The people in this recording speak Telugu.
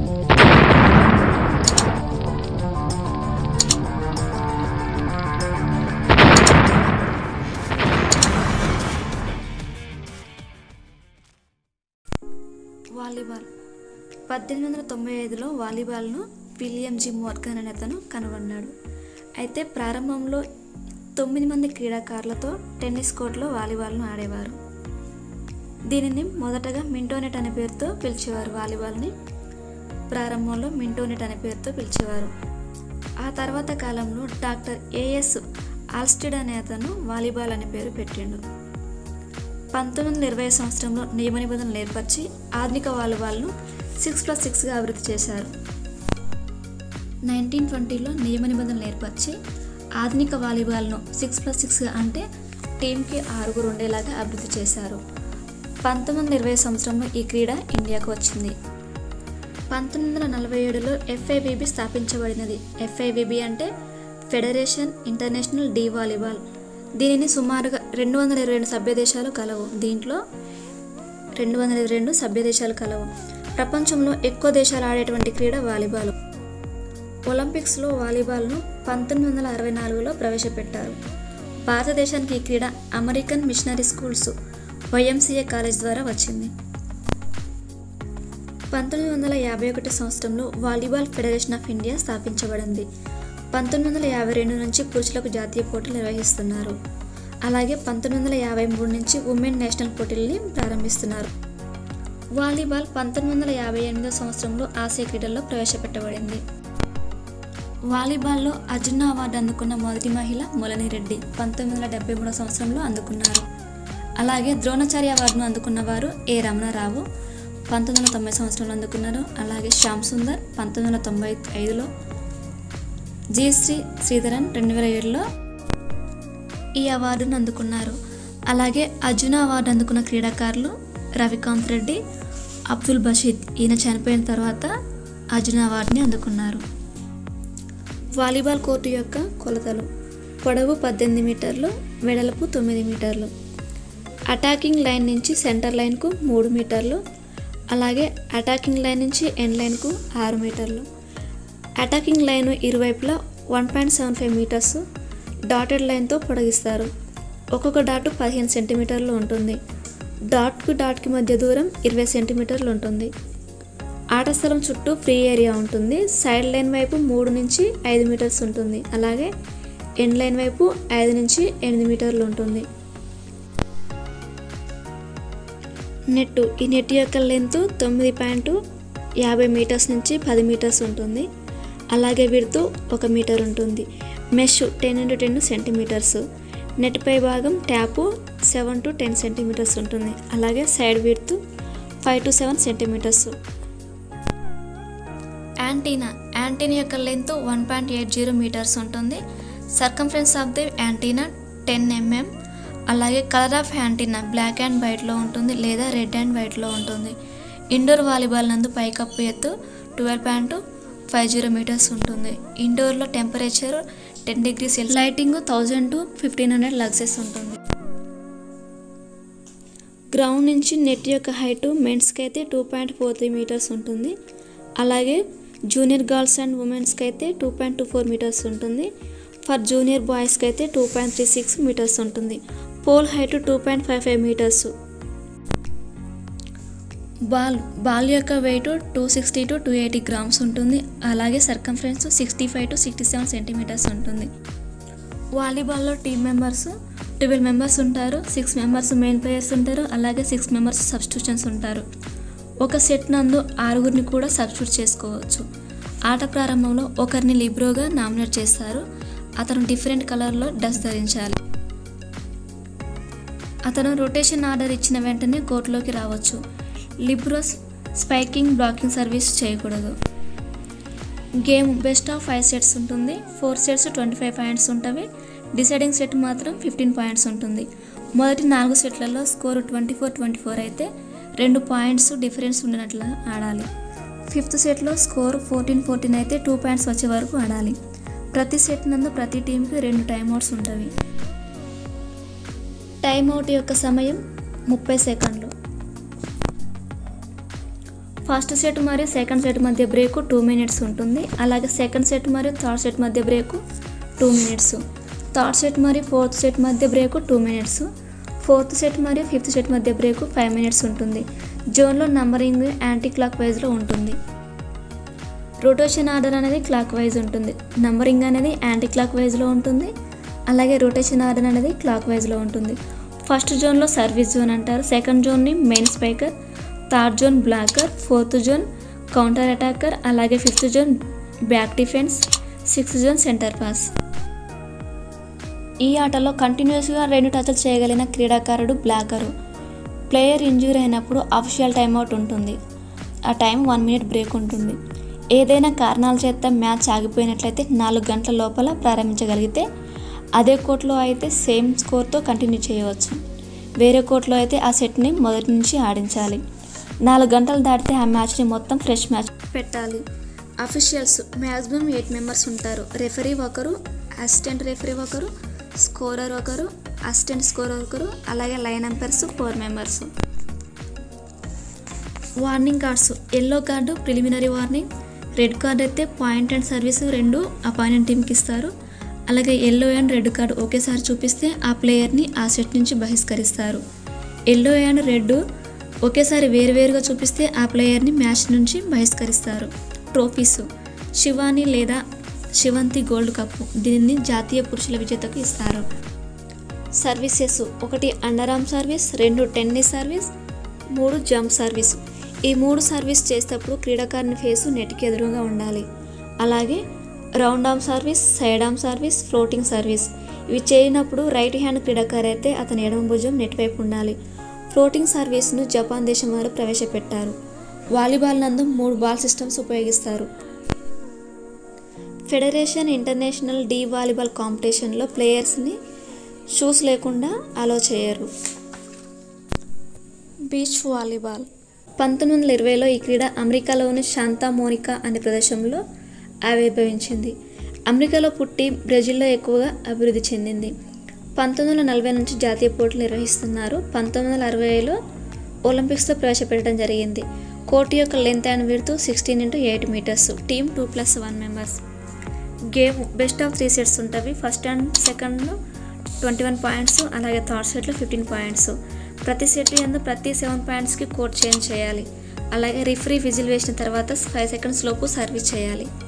వాలీబాల్ పద్దెనిమిది వందల తొంభై ఐదులో వాలీబాల్ను విలియం జి మోర్గన్ అనే అతను కనుగొన్నాడు అయితే ప్రారంభంలో తొమ్మిది మంది క్రీడాకారులతో టెన్నిస్ కోర్టులో వాలీబాల్ను ఆడేవారు దీనిని మొదటగా మింటోనెట్ అనే పేరుతో పిలిచేవారు వాలీబాల్ని ప్రారంభంలో మింటోనెట్ అనే పేరుతో పిలిచేవారు ఆ తర్వాత కాలంలో డాక్టర్ ఏఎస్ ఆల్స్టెడ్ అనే అతను వాలీబాల్ అనే పేరు పెట్టిండు పంతొమ్మిది వందల ఇరవై సంవత్సరంలో నియమ నిబంధనలు ఏర్పరిచి ఆధునిక వాలీబాల్ను సిక్స్ ప్లస్ సిక్స్గా అభివృద్ధి చేశారు నైన్టీన్ ట్వంటీలో నియమ నిబంధనలు ఏర్పరిచి ఆధునిక వాలీబాల్ను సిక్స్ ప్లస్ సిక్స్గా అంటే టీంకి ఆరుగురు ఉండేలాగా అభివృద్ధి చేశారు పంతొమ్మిది వందల ఇరవై సంవత్సరంలో ఈ క్రీడ ఇండియాకు వచ్చింది పంతొమ్మిది వందల నలభై ఏడులో ఎఫ్ఐవిబి స్థాపించబడినది ఎఫ్ఐవిబి అంటే ఫెడరేషన్ ఇంటర్నేషనల్ డి వాలీబాల్ దీనిని సుమారుగా రెండు వందల ఇరవై రెండు సభ్య దేశాలు కలవు దీంట్లో రెండు వందల ఇరవై రెండు సభ్య దేశాలు కలవు ప్రపంచంలో ఎక్కువ దేశాలు ఆడేటువంటి క్రీడ వాలీబాల్ ఒలింపిక్స్లో వాలీబాల్ను పంతొమ్మిది వందల అరవై నాలుగులో ప్రవేశపెట్టారు భారతదేశానికి ఈ క్రీడ American missionary schools YMCA college ద్వారా వచ్చింది పంతొమ్మిది వందల యాభై ఒకటి సంవత్సరంలో వాలీబాల్ ఫెడరేషన్ ఆఫ్ ఇండియా స్థాపించబడింది పంతొమ్మిది వందల యాభై రెండు నుంచి పురుషులకు జాతీయ పోటీలు నిర్వహిస్తున్నారు అలాగే పంతొమ్మిది వందల యాభై మూడు నుంచి ఉమెన్ నేషనల్ పోటీలని ప్రారంభిస్తున్నారు వాలీబాల్ పంతొమ్మిది వందల యాభై ఎనిమిదో సంవత్సరంలో ఆసియా క్రీడల్లో ప్రవేశపెట్టబడింది వాలీబాల్లో అర్జున అవార్డు అందుకున్న మొదటి మహిళ ములని రెడ్డి పంతొమ్మిది వందల డెబ్బై మూడో సంవత్సరంలో అందుకున్నారు అలాగే ద్రోణాచార్య అవార్డును అందుకున్న వారు ఏ రమణారావు పంతొమ్మిది వందల తొంభై సంవత్సరంలో అందుకున్నారు అలాగే శ్యామ్ సుందర్ పంతొమ్మిది వందల తొంభై ఐదులో జి శ్రీ శ్రీధరన్ రెండు వేల ఏడులో ఈ అవార్డును అందుకున్నారు అలాగే అర్జున అవార్డు అందుకున్న క్రీడాకారులు రవికాంత్ రెడ్డి అబ్దుల్ బషీద్ ఈయన చనిపోయిన తర్వాత అర్జున అవార్డుని అందుకున్నారు వాలీబాల్ కోర్టు యొక్క కొలతలు పొడవు పద్దెనిమిది మీటర్లు వెడల్పు తొమ్మిది మీటర్లు అటాకింగ్ లైన్ నుంచి సెంటర్ లైన్కు మూడు మీటర్లు అలాగే అటాకింగ్ లైన్ నుంచి ఎండ్ లైన్కు ఆరు మీటర్లు అటాకింగ్ లైన్ ఇరువైపులా one point seven five metres dotted లైన్తో పొడిగిస్తారు ఒక్కొక్క డాట్ పదిహేను సెంటీమీటర్లు ఉంటుంది డాట్కు డాట్కి మధ్య దూరం ఇరవై సెంటీమీటర్లు ఉంటుంది ఆట స్థలం చుట్టూ ఫ్రీ ఏరియా ఉంటుంది సైడ్ లైన్ వైపు మూడు నుంచి ఐదు మీటర్స్ ఉంటుంది అలాగే ఎండ్ లైన్ వైపు ఐదు నుంచి ఎనిమిది మీటర్లు ఉంటుంది నెట్ ఈ నెట్ యొక్క లెంత్ తొమ్మిది పాయింట్ యాభై మీటర్స్ నుంచి పది మీటర్స్ ఉంటుంది అలాగే విడుతూ ఒక మీటర్ ఉంటుంది mesh ten into ten centimetres net పై భాగం tape seven to ten centimetres ఉంటుంది అలాగే side width five to seven centimetres antenna antenna యొక్క length one point eight zero metres ఉంటుంది circumference of the antenna ten mm అలాగే colour of antenna black and వైట్లో ఉంటుంది లేదా రెడ్ అండ్ వైట్లో ఉంటుంది ఇండోర్ వాలీబాల్ నందు పైకప్పు ఎత్తు twelve point five zero metres ఉంటుంది ఇండోర్లో టెంపరేచర్ టెన్ డిగ్రీ సెల్ lighting thousand to fifteen hundred luxes ఉంటుంది గ్రౌండ్ నుంచి నెట్ యొక్క హైట్ మెన్స్కి అయితే two point four three metres ఉంటుంది అలాగే జూనియర్ గర్ల్స్ అండ్ ఉమెన్స్కి అయితే two point two four metres ఉంటుంది ఫర్ జూనియర్ బాయ్స్కి అయితే two point three six metres ఉంటుంది pole height two point five five metres ball ball యొక్క weight two sixty to two eighty grams ఉంటుంది అలాగే circumference sixty five to sixty seven centimetres ఉంటుంది వాలీబాల్లో టీమ్ మెంబర్స్ ట్వెల్వ్ మెంబర్స్ ఉంటారు సిక్స్ మెంబర్స్ మెయిన్ ప్లేయర్స్ ఉంటారు అలాగే సిక్స్ మెంబర్స్ సబ్స్టిట్యూషన్స్ ఉంటారు ఒక సెట్ నందు ఆరుగురిని కూడా సబ్స్టిట్యూట్ చేసుకోవచ్చు ఆట ప్రారంభంలో ఒకరిని లిబ్రోగా నామినేట్ చేస్తారు అతను డిఫరెంట్ కలర్లో డ్రెస్ ధరించాలి అతను రొటేషన్ ఆర్డర్ ఇచ్చిన వెంటనే కోర్టులోకి రావచ్చు లిబ్రోస్ స్పైకింగ్ బ్లాకింగ్ సర్వీస్ చేయకూడదు game best of five sets ఉంటుంది four sets twenty five points ఉంటవి డిసైడింగ్ సెట్ మాత్రం ఫిఫ్టీన్ పాయింట్స్ ఉంటుంది మొదటి నాలుగు సెట్లలో score twenty four twenty four అయితే రెండు పాయింట్స్ డిఫరెన్స్ ఉండినట్లు ఆడాలి ఫిఫ్త్ సెట్లో స్కోర్ ఫోర్టీన్ ఫోర్టీన్ అయితే టూ పాయింట్స్ వచ్చే వరకు ఆడాలి ప్రతి సెట్ నందు ప్రతి టీంకి రెండు టైమ్అవుట్స్ ఉంటాయి టైమ్అవుట్ యొక్క సమయం ముప్పై సెకండ్లు ఫస్ట్ సెట్ మరియు సెకండ్ సెట్ మధ్య బ్రేక్ టూ మినిట్స్ ఉంటుంది అలాగే సెకండ్ సెట్ మరియు థర్డ్ సెట్ మధ్య break two minutes third set మరియు ఫోర్త్ సెట్ మధ్య break two minutes fourth set మరియు ఫిఫ్త్ సెట్ మధ్య బ్రేక్ ఫైవ్ మినిట్స్ ఉంటుంది జోన్లో నంబరింగ్ యాంటీ క్లాక్ వైజ్లో ఉంటుంది రొటేషన్ ఆర్డర్ అనేది క్లాక్ వైజ్ ఉంటుంది నంబరింగ్ అనేది యాంటీ క్లాక్ వైజ్లో ఉంటుంది అలాగే రొటేషన్ ఆర్డర్ అనేది క్లాక్ వైజ్లో ఉంటుంది ఫస్ట్ జోన్లో సర్వీస్ జోన్ అంటారు సెకండ్ జోన్ని main spiker third zone blocker fourth zone counter attacker అలాగే fifth zone back defence sixth zone centre pass ఈ ఆటలో కంటిన్యూస్గా రెండు టచ్లు చేయగలిగిన క్రీడాకారుడు బ్లాకరు ప్లేయర్ ఇంజూరీ అయినప్పుడు అఫిషియల్ టైంఅవుట్ ఉంటుంది ఆ టైం వన్ మినిట్ బ్రేక్ ఉంటుంది ఏదైనా కారణాల చేత మ్యాచ్ ఆగిపోయినట్లయితే నాలుగు గంటల లోపల ప్రారంభించగలిగితే అదే కోర్టులో అయితే సేమ్ స్కోర్తో కంటిన్యూ చేయవచ్చు వేరే కోర్టులో అయితే ఆ సెట్ని మొదటి నుంచి ఆడించాలి నాలుగు గంటలు దాటితే ఆ మ్యాచ్ని మొత్తం ఫ్రెష్ మ్యాచ్ పెట్టాలి అఫీషియల్స్ మ్యాక్సిమం ఎయిట్ మెంబర్స్ ఉంటారు రెఫరీ ఒకరు అసిస్టెంట్ రెఫరీ ఒకరు స్కోరర్ ఒకరు అసిస్టెంట్ స్కోరర్ ఒకరు అలాగే line umpires four members warning cards yellow card preliminary warning red card అయితే పాయింట్ అండ్ సర్వీస్ రెండు అపాయినెంట్ టీంకి ఇస్తారు అలాగే ఎల్లో అండ్ రెడ్ కార్డు ఒకేసారి చూపిస్తే ఆ ప్లేయర్ని ఆ సెట్ నుంచి బహిష్కరిస్తారు ఎల్లో అండ్ రెడ్ ఒకేసారి వేరువేరుగా చూపిస్తే ఆ ప్లేయర్ని మ్యాచ్ నుంచి బహిష్కరిస్తారు ట్రోఫీస్ శివాని లేదా శివంతి గోల్డ్ కప్ దీనిని జాతీయ పురుషుల విజేతకు ఇస్తారు సర్వీసెస్ ఒకటి అండర్ ఆర్మ్ సర్వీస్ రెండు టెన్నిస్ సర్వీస్ మూడు జంప్ సర్వీస్ ఈ మూడు సర్వీస్ చేసేటప్పుడు క్రీడాకారుని ఫేసు నెట్కి ఎదురుగా ఉండాలి అలాగే round arm service side arm service floating service ఇవి చేయనప్పుడు రైట్ హ్యాండ్ క్రీడాకారు అయితే అతని ఎడమ భుజం నెట్ వైపు ఉండాలి ఫ్లోటింగ్ సర్వీస్ను జపాన్ దేశం వారు ప్రవేశపెట్టారు వాలీబాల్ నందు మూడు బాల్ సిస్టమ్స్ ఉపయోగిస్తారు ఫెడరేషన్ ఇంటర్నేషనల్ డీ వాలీబాల్ కాంపిటీషన్లో ప్లేయర్స్ని షూస్ లేకుండా అలో చేయరు బీచ్ వాలీబాల్ పంతొమ్మిది వందల ఇరవైలో ఈ క్రీడ అమెరికాలోని శాంతా మోనికా అనే ప్రదేశంలో ఆవిర్భవించింది అమెరికాలో పుట్టి బ్రెజిల్లో ఎక్కువగా అభివృద్ధి చెందింది పంతొమ్మిది వందల నలభై నుంచి జాతీయ పోటీలు నిర్వహిస్తున్నారు పంతొమ్మిది వందల అరవైలో ఒలింపిక్స్లో ప్రవేశపెట్టడం జరిగింది కోర్టు యొక్క length and width sixteen into eight metres team two plus one members game best of three sets ఉంటాయి ఫస్ట్ అండ్ సెకండ్లో ట్వంటీ వన్ పాయింట్స్ అలాగే థర్డ్ సెట్లో ఫిఫ్టీన్ పాయింట్స్ ప్రతి సెట్ ఎందు ప్రతి సెవెన్ పాయింట్స్కి కోర్ట్ చేంజ్ చేయాలి అలాగే రిఫరీ విజిల్ వేసిన తర్వాత ఫైవ్ సెకండ్స్ లోపు సర్వీస్ చేయాలి